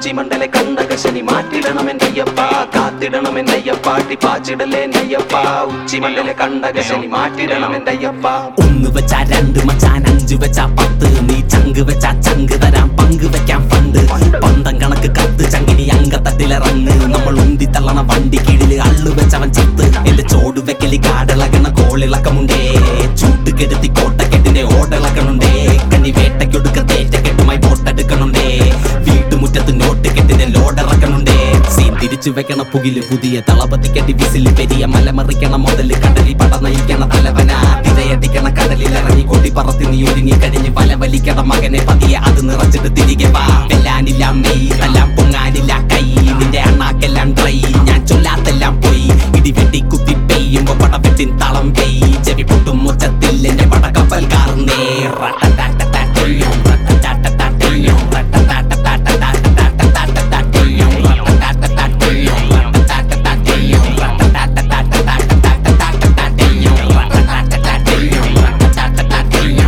ഉച്ചിമണ്ടലെ കണ്ടക ശനി മാറ്റിടണം എന്നയ്യപ്പ കാത്തിടണം എന്നയ്യപ്പ ടിപ്പാച്ചിടലേ എന്നയ്യപ്പ ഉച്ചിമണ്ടലെ കണ്ടക ശനി മാറ്റിടണം എന്നയ്യപ്പ ഒന്ന് വെച്ചാ രണ്ട് മച്ചാൻ അഞ്ചു വെച്ചാ പത്ത് നീ ചങ്ക് വെച്ചാ ചങ്ക് തരാം പങ്ക് വെക്കാൻ ഫണ്ട് പന്തം കണക്ക് കത്ത് ചങ്കിനി അങ്കത്തട്ടിലിറങ്ങ് നമ്മൾ ഉന്തി തള്ളണ വണ്ടി കീഴില് അള്ളു വെച്ചവൻ ചത്ത് എന്റെ ചോട് വെക്കലി കാടിളകണ കോളിളക്കമുണ്ടേ ചൂട്ട് കെടുത്തി കോട്ടക്കെട്ടിന്റെ ഓടിളക്കണുണ്ടേ കനി വേട്ടയ്ക്കൊടുക്ക തേറ്റ കെട്ടുമായി ബോട്ടെടുക്കണുണ്ടേ വീട്ടുമുറ്റത്ത് നോട്ട് കെട്ടിന്റെ ലോഡിറക്കണുണ്ടേ സീൻ തിരിച്ചു വെക്കണ പുകില് പുതിയ തളപതി കെട്ടി വിസില് പെരിയ മലമറിക്കണ മുതല് കടലിൽ പട നയിക്കണ തലവന തിരയടിക്കണ കടലിൽ ഇറങ്ങി കൊട്ടി പറത്തി നീ ഒരുങ്ങി കഴിഞ്ഞ് വല വലിക്കണ മകനെ പതിയെ അത് നിറച്ചിട്ട് തിരികെ വാ വെല്ലാനില്ല മെയ് എല്ലാം പൊങ്ങാനില്ല കൈ നിന്റെ അണ്ണാക്കെല്ലാം ഡ്രൈ ഞാൻ ചൊല്ലാത്തെല്ലാം പോയി ഇടി വെട്ടി കുത്തി പെയ്യുമ്പോ പടവെട്ടിൻ തളം പെയ് ചെവി പൊട്ടും മുച്ചത്തിൽ എന്റെ പടക്കപ്പൽ കാർന്നേ റട്ടടാട്ടടാട്ടയ്യോ, റട്ടടാട്ടടാട്ടയ്യോ, റട്ടടാട്ടടാട്ടടാട്ടടാട്ടടാട്ടടാട്ടയ്യോ, റട്ടടാട്ടടാട്ടയ്യോ, റട്ടടാട്ടടാട്ടയ്യോ, റട്ടടാട്ടടാട്ടടാട്ടടാട്ടടാട്ടയ്യോ, റട്ടടാട്ടടാട്ടയ്യോ, റട്ടടാട്ടടാട്ടയ്യോ,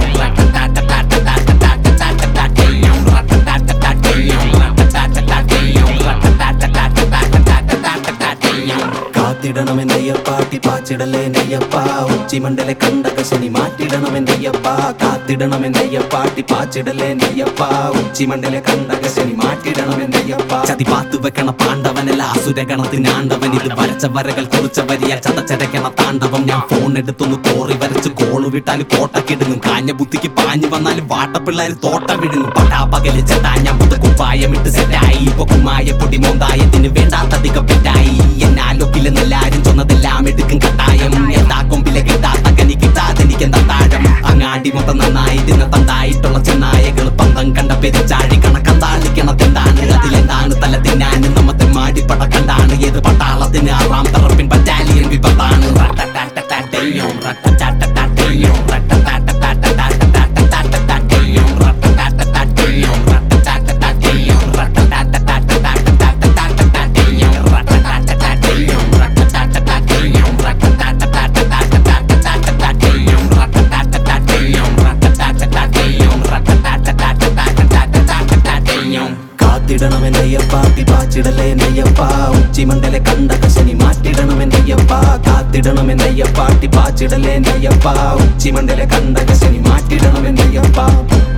റട്ടടാട്ടടാട്ടടാട്ടടാട്ടടാട്ടയ്യോ, റട്ടടാട്ടടാട്ടയ്യോ, റട്ടടാട്ടടാട്ടയ്യോ, റട്ടടാട്ടടാട്ടടാട്ടടാട്ടയ്യോ. കാത്തിടണമെന്നയ്യപ്പ ടിപ്പാച്ചിടലേ നയ്യപ്പ ഉച്ചിമണ്ടലെ കണ്ടക ശനി മാറ്റിടണമെന്നയ്യപ്പ കാത്തിടണമെന്നയ്യപ്പ ടിപ്പാച്ചിടലേ നയ്യപ്പ ഉച്ചിമണ്ടലെ കണ്ടക ശനി മാറ്റിടണമെന്നയ്യപ്പ ചതി പാത്തു വെക്കണ പാണ്ഡവനല്ല അസുരഗണത്തിനാണ്ടവൻ ഇത് വരച്ച വരകൾ കുറിച്ച വരിയ ചതച്ചരക്കണ താണ്ഡവം ഞാൻ ഫോൺ എടുത്തൊന്ന് കോറി വരച്ച് കോള് വിട്ടാല് കോട്ട കിടുങ്ങും കാഞ്ഞ ബുദ്ധിക്ക് പാഞ്ഞു വന്നാലും വാട്ടപ്പിള്ളേര് തോട്ട വിടുങ്ങും പട്ടാ പകല് ചെട്ടാ ഞാൻ പുത്ത കുപ്പായമിട്ട് സെറ്റായി ഇപ്പൊ കുമ്മായ പൊടി മോന്തായത്തിന് വേണ്ടാത്തധികം പെട്ടായി എന്നാലൊക്കില്ലെന്നെല്ലാരും ചൊന്നതെല്ലാം എടുക്കും കട്ടായം എന്താ കൊമ്പിലെ കിട്ടാത്ത കനി കിട്ടാതെനിക്കെന്താ താഴം അങ്ങാടി മൊത്തം നന്നായി ദിന തണ്ടായിട്ടുള്ള ചെന്നായകൾ പന്തം കണ്ട പെരിച്ചാഴി കണക്കന്താളിക്കണതെന്താണ് അതിലെന്താണ് തല തിന്നാന് നമ്മത്തെ മാടിപ്പട കണ്ടാണ് ഏത് പട്ടാളത്തിന് ആറാം തറപ്പിൻ ബറ്റാലിയൻ വിപത്താണ് റട്ടടാട്ടടാട്ടയ്യോ, റട്ടടാട്ടടാട്ടയ്യോ, റട്ടടാട്ടടാട്ടടാട്ടടാട്ടടാട്ടടാട്ടയ്യോ, റട്ടടാട്ടടാട്ടയ്യോ, റട്ടടാട്ടടാട്ടയ്യോ, റട്ടടാട്ടടാട്ടടാട്ടടാട്ടടാട്ടയ്യോ, റട്ടടാട്ടടാട്ടയ്യോ, റട്ടടാട്ടടാട്ടയ്യോ, റട്ടടാട്ടടാട്ടടാട്ടടാട്ടടാട്ടയ്യോ, റട്ടടാട്ടടാട്ടയ്യോ, റട്ടടാട്ടടാട്ടയ്യോ, റട്ടടാട്ടടാട്ടടാട്ടടാട്ടയ്യോ. കാത്തിടണമെന്നയ്യപ്പ ടിപ്പാച്ചിടലേ നയ്യപ്പ ഉച്ചിമണ്ടലെ കണ്ടക ശനി മാറ്റിടണമെന്നയ്യപ്പ കാത്തിടണമെന്നയ്യപ്പ ടിപ്പാച്ചിടലേ നയ്യപ്പ ഉച്ചിമണ്ടലെ കണ്ടക ശനി മാറ്റിടണമെന്നയ്യപ്പ